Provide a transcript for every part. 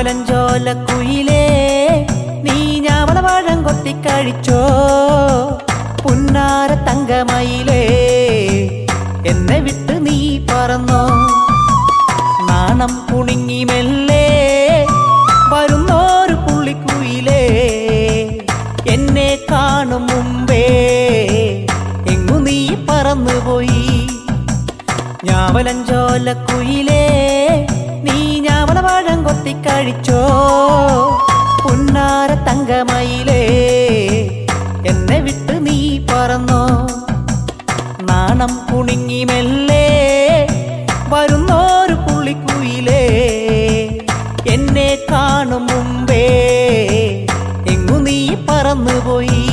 ഞാവലഞ്ചോല കുയിലേ നീ ഞാവളവാഴം കൊത്തിക്കഴിച്ചോ പുന്നാര തങ്കമയിലേ എന്നെ വിട്ട് നീ പറന്നോ നാണം കുണുങ്ങി മെല്ലെ വരുന്നോരു പുള്ളിക്കുയിലേ എന്നെ കാണും മുമ്പേ എങ്ങു നീ പറന്നുപോയി ഞാവലഞ്ചോല കുയിലേ നീ ഞാവളവാഴം കൊത്തിക്കഴിച്ചോ പുന്നാര തങ്കമയിലേ എന്നെ വിട്ട് നീ പറന്നോ നാണം കുണുങ്ങി മെല്ലെ വരുന്നോരു പുള്ളിക്കുയിലേ എന്നെ കാണും മുമ്പേ എങ്ങു നീ പറന്നുപോയി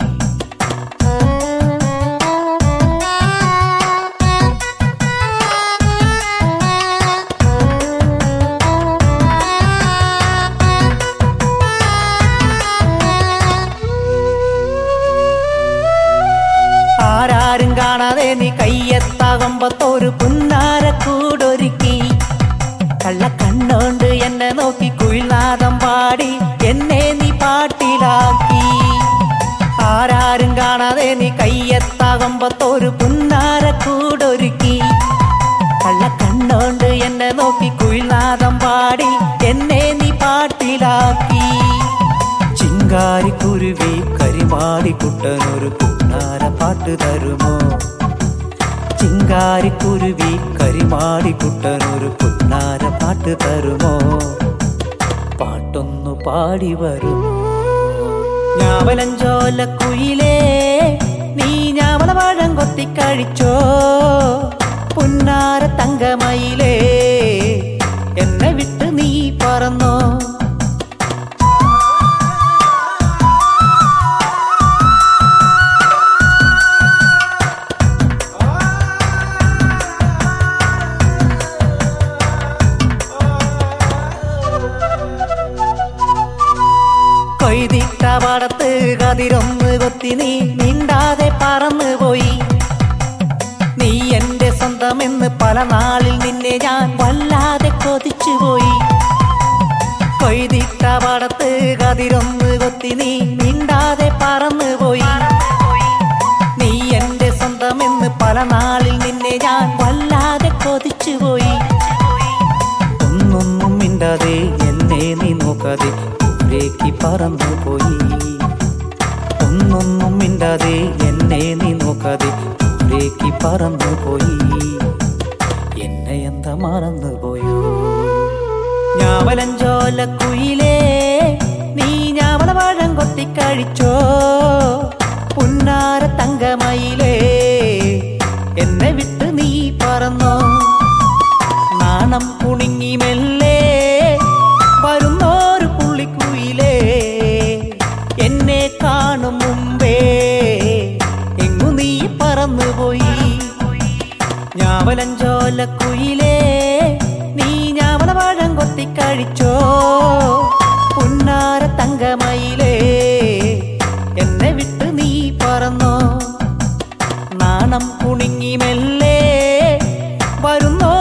ആരാരും കാണാതെ നീ കയ്യെത്താകുമ്പത്തൊരു പുന്നാര കൂടൊരുക്കി കള്ള കണ്ണോണ്ട് എന്നെ നോക്കി കുയിൽനാദം പാടി എന്നെ നീ പാട്ടിലാക്കി ആരാരും കാണാതെ നീ കയ്യെത്താകുമ്പത്തൊരു പുന്നാര കൂടൊരുക്കി കള്ള കണ്ണോണ്ട് എന്നെ നോക്കി കുയിൽനാദം പാടി എന്നെ നീ പാട്ടിലാക്കി ചിങ്കാരിക്കുരുവി കരിമാടിക്കുട്ടനൊരു പുന്നാര പാട്ട് തരുമോ ചിങ്കാരിക്കുരുവി കരിമാടിക്കുട്ടനൊരു പുന്നാര പാട്ട് തരുമോ പാട്ടൊന്നു പാടി വരുമോ ഞാവലഞ്ചോല കുയിലേ നീ ഞാവളവാഴം കൊത്തിക്കഴിച്ചോ പുന്നാര തങ്കമയിലേ എന്നെ വിട്ട് നീ പറന്നോ കൊയ്തിട്ട പാടത്ത് കതിരൊന്ന് കൊത്തി നീ മിണ്ടാതെ പറന്നു പോയി നീ എന്റെ സ്വന്തമെന്ന് പല നാളിൽ നിന്നെ ഞാൻ വല്ലാതെ കൊതിച്ചു പോയി കൊയ്തിട്ട പാടത്ത് കതിരൊന്ന് കൊത്തി നീ മിണ്ടാതെ പറന്നു പോയി നീ എന്റെ സ്വന്തമെന്ന് പല നാളിൽ നിന്നെ ഞാൻ വല്ലാതെ കൊതിച്ചു പോയി ഒന്നൊന്നും മിണ്ടാതെ എന്നെ നീ നോക്കാതെ ദൂരേക്ക് പറന്നു പോയി ഒന്നൊന്നും മിണ്ടാതെ എന്നെ നീ നോക്കാതെ ദൂരേക്ക് പറന്നു പോയി എന്നെ എന്താ മറന്നു പോയോ ഞാവലഞ്ചോല കുയിലേ നീ ഞാവളവാഴം കൊത്തിക്കഴിച്ചോ പുന്നാര തങ്കമയിലേ എന്നെ വിട്ട് നീ പറന്നോ നാണം കുണുങ്ങി മെല്ലെ വരുന്നോരു പുള്ളിക്കുയിലേ എന്നെ കാണും മുമ്പേ എങ്ങു നീ പറന്നുപോയി ഞാവലഞ്ചോല കുയിലേ നീ ഞാവളവാഴം കൊത്തിക്കഴിച്ചോ പുന്നാര തങ്കമയിലേ എന്നെ വിട്ട് നീ പറന്നോ നാണം കുണുങ്ങി മെല്ലെ വരുന്നോ